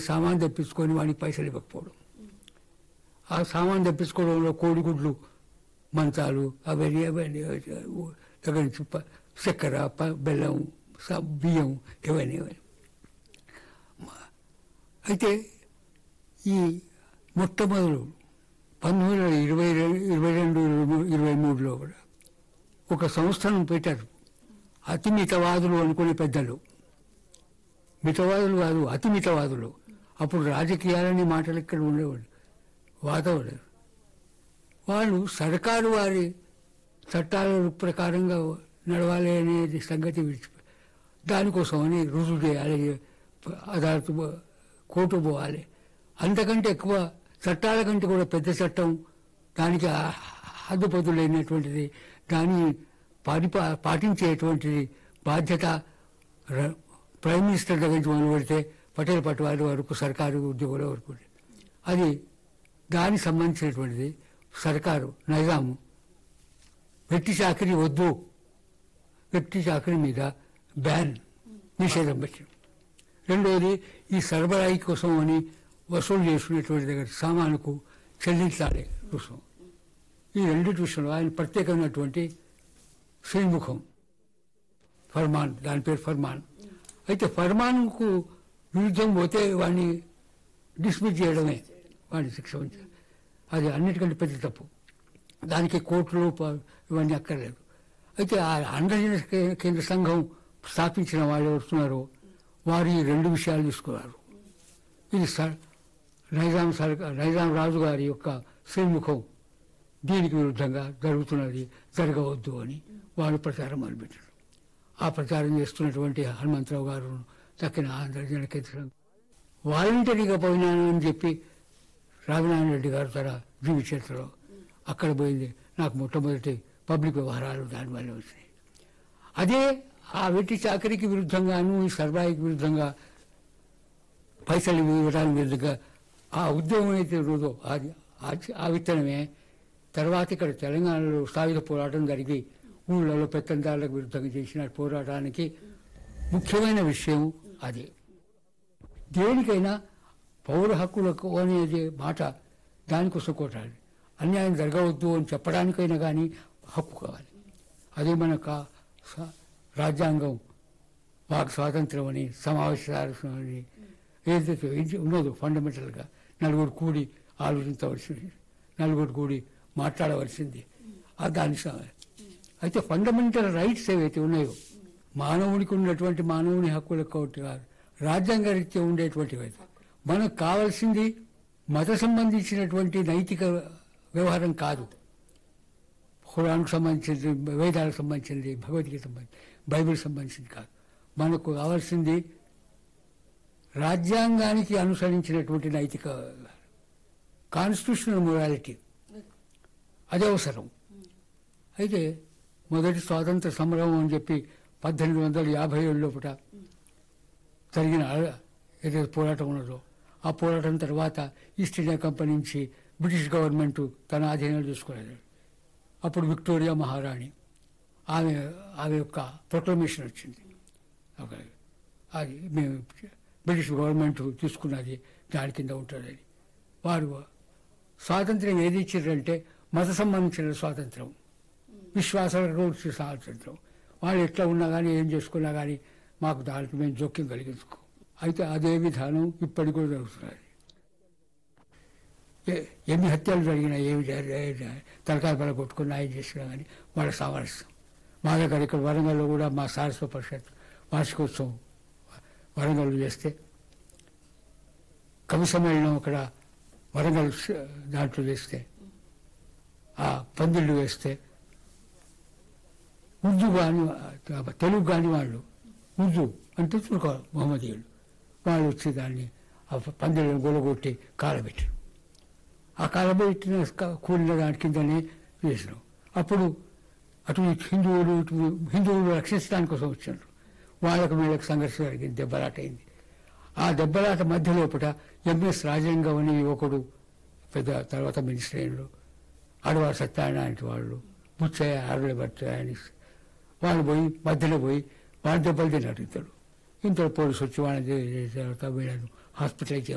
సామాన్ తెప్పించుకొని వాడికి పైసలు ఇవ్వకపోవడం ఆ సామాన్ తెప్పించుకోవడంలో కోడిగుడ్లు మంచాలు అవన్నీ అవన్నీ దగ్గర నుంచి ప- చక్కెర ప- బెల్లం స- బియ్యం ఇవన్నీ ఇవన్నీ అయితే ఈ మొట్టమొదలు పంతొమ్మిది వందల ఇరవై రెండు ఇరవై రెండు ఇరవై మూ- ఇరవై మూడులో కూడా ఒక సంస్థను పెట్టారు అతి మితవాదులు అనుకునే పెద్దలు మితవాదులు కాదు అతి మితవాదులు అప్పుడు రాజకీయాలని మాటలు ఇక్కడ ఉండేవాళ్ళు వాతావరణం వాళ్ళు సర్కారు వారి చట్టాల ప్రకారంగా నడవాలి అనేది సంగతి విడిచిపోయి దానికోసమని రుజువు చేయాలి అదాలత్ కోర్టు పోవాలి అంతకంటే ఎక్కువ చట్టాల కంటే కూడా పెద్ద చట్టం దానికి ఆ- హద్దుపదులైనటువంటిది దాన్ని పాటిపా పాటించేటువంటిది బాధ్యత ర- ప్రైమ్ మినిస్టర్ దగ్గర నుంచి మొదలు పెడితే పటేల్ పట్వారి వరకు సర్కారు ఉద్యోగుల వరకు అది దానికి సంబంధించినటువంటిది సర్కారు నైజాము వ్యక్తి చాకరీ వద్దు వ్యక్తి చాకరీ మీద బ్యాన్ నిషేధం పెట్టారు రెండవది ఈ సరబరాయి కోసం అని వసూలు చేసుకునేటువంటి దగ్గర సామానుకు చెల్లించాలి రుసుము ఈ రెండింటి విషయంలో ఆయన ప్రత్యేకమైనటువంటి శ్రీముఖం ఫర్మాన్ దాని పేరు ఫర్మాన్ అయితే ఫర్మాన్కు విరుద్ధం పోతే వాడిని డిస్మిస్ చేయడమే వాడిని శిక్ష ఉంచాలి అది అన్నిటికంటే పెద్ద తప్పు దానికి కోర్టులు ప- ఇవన్నీ అక్కర్లేదు అయితే ఆ ఆంధ్రప్రదేశ్ కే- కేంద్ర సంఘం స్థాపించిన వాళ్ళు వస్తున్నారో వారు ఈ రెండు విషయాలు తీసుకున్నారు ఇది సర్ నైజాం సర్కార్ నైజాం రాజు గారి యొక్క శ్రీముఖం దీనికి విరుద్ధంగా జరుగుతున్నది జరగవద్దు అని వాళ్ళు ప్రచారం మొదలుపెట్టారు ఆ ప్రచారం చేస్తున్నటువంటి హనుమంతరావు గారు తక్కిన ఆంధ్రజన కేంద్రం వాలంటరీగా పోయినాను అని చెప్పి రాఘనారాయణ రెడ్డి గారు తన జీవి చరిత్రలో అక్కడ పోయింది నాకు మొట్టమొదటి పబ్లిక్ వ్యవహారాలు దానివల్ల వచ్చినాయి అదే ఆ వెట్టి చాకరీకి విరుద్ధంగాను ఈ సరఫరాకి విరుద్ధంగా పైసలు ఇవ్వడానికి విరుద్ధంగా ఆ ఉద్యమం అయితే రోజు అది ఆ- ఆ విత్తనమే తర్వాత ఇక్కడ తెలంగాణలో సాయుధ పోరాటం జరిగి ఊళ్ళలో పెత్తందారులకు విరుద్ధంగా చేసిన పోరాటానికి ముఖ్యమైన విషయం అది దేనికైనా పౌర హక్కులకు అనేది మాట దానికోసం కొట్టాలి అన్యాయం జరగవద్దు అని చెప్పడానికైనా కానీ హక్కు కావాలి అదే మన కా- స- రాజ్యాంగం వాక్ స్వాతంత్రం అని సమావేశ స్వాతంత్రం అని ఏదైతే ఇది ఉన్నదో ఫండమెంటల్గా నలుగురు కూడి ఆలోచించవలసింది నలుగురు కూడి మాట్లాడవలసింది ఆ దాని స- అయితే ఫండమెంటల్ రైట్స్ ఏవైతే ఉన్నాయో మానవునికి ఉన్నటువంటి మానవుని హక్కులకు ఒకటి కాదు రాజ్యాంగ రీత్యా ఉండేటువంటివి అయితే మనకు కావాల్సింది మత సంబంధించినటువంటి నైతిక వ్యవహారం కాదు ఖురాన్కు సంబంధించింది వేదాలకు సంబంధించింది భగవద్గీత సంబంధించింది బైబిల్ సంబంధించింది కాదు మనకు కావాల్సింది రాజ్యాంగానికి అనుసరించినటువంటి నైతిక కాన్స్టిట్యూషనల్ మొరాలిటీ అదే అవసరం అయితే మొదటి స్వాతంత్ర సమరం అని చెప్పి పద్దెనిమిది వందల యాభై ఏడు లోపల జరిగిన ఆ- ఏదైతే పోరాటం ఉన్నదో ఆ పోరాటం తర్వాత ఈస్ట్ ఇండియా కంపెనీ నుంచి బ్రిటిష్ గవర్నమెంట్ తన ఆధీనంలో చూసుకునేది అప్పుడు విక్టోరియా మహారాణి ఆమె ఆమె యొక్క ప్రొక్లమేషన్ వచ్చింది ఒక అది మేము బ్రిటిష్ గవర్నమెంట్ తీసుకున్నది దాని కింద ఉంటుందని వారు స్వాతంత్రం ఏది ఇచ్చారంటే మత సంబంధించిన స్వాతంత్రం విశ్వాసాలకు గురించి స్వాతంత్రం వాళ్ళు ఎట్లా ఉన్నా కానీ ఏం చేసుకున్నా కానీ మాకు దానికి మేము జోక్యం కలిగించుకో అయితే అదే విధానం ఇప్పటికి కూడా జరుగుతున్నది ఏ- ఎన్ని హత్యలు జరిగినా ఏమి జరిగినా తలకాయ పల కొట్టుకున్నా ఏం చేసినా కానీ వాళ్ళ సామరస్యం మా దగ్గర ఇక్కడ వరంగల్లో కూడా మా సారస్వ పరిషత్ వార్షికోత్సవం వరంగల్ చేస్తే కవి సమ్మేళనం అక్కడ వరంగల్ స- దాంట్లో చేస్తే ఆ పందిళ్ళు వేస్తే ఉర్దూ కాని తెలుగు కాని వాళ్ళు ఉర్దూ అంటే తుర్క మహమ్మదీయులు వాళ్ళు వచ్చి దాన్ని ఆ పందిళ్ళను గొలగొట్టి కాలబెట్టారు ఆ కాలబెట్టిన క- కూలిన దాని కిందనే వేసినాం అప్పుడు అటు హిందువులు ఇటు హిందువులు రక్షించడానికి కోసం వచ్చారు వాళ్ళకు వీళ్ళకి సంఘర్షణ జరిగింది దెబ్బలాట అయింది ఆ దెబ్బలాట మధ్య లోపల ఎంఎస్ రాజలింగం అనే యువకుడు పెద్ద తర్వాత మినిస్టర్ అయ్యాడు అడవారు సత్యనారాయణ వాళ్ళు బుచ్చయ్య ఆరుల భర్త అని వాళ్ళు పోయి మధ్యలో పోయి వాళ్ళ దెబ్బలు తిన్నారు ఇద్దరు ఇంత పోలీసు వచ్చి వాళ్ళని తర్వాత వీళ్ళను హాస్పిటలైజ్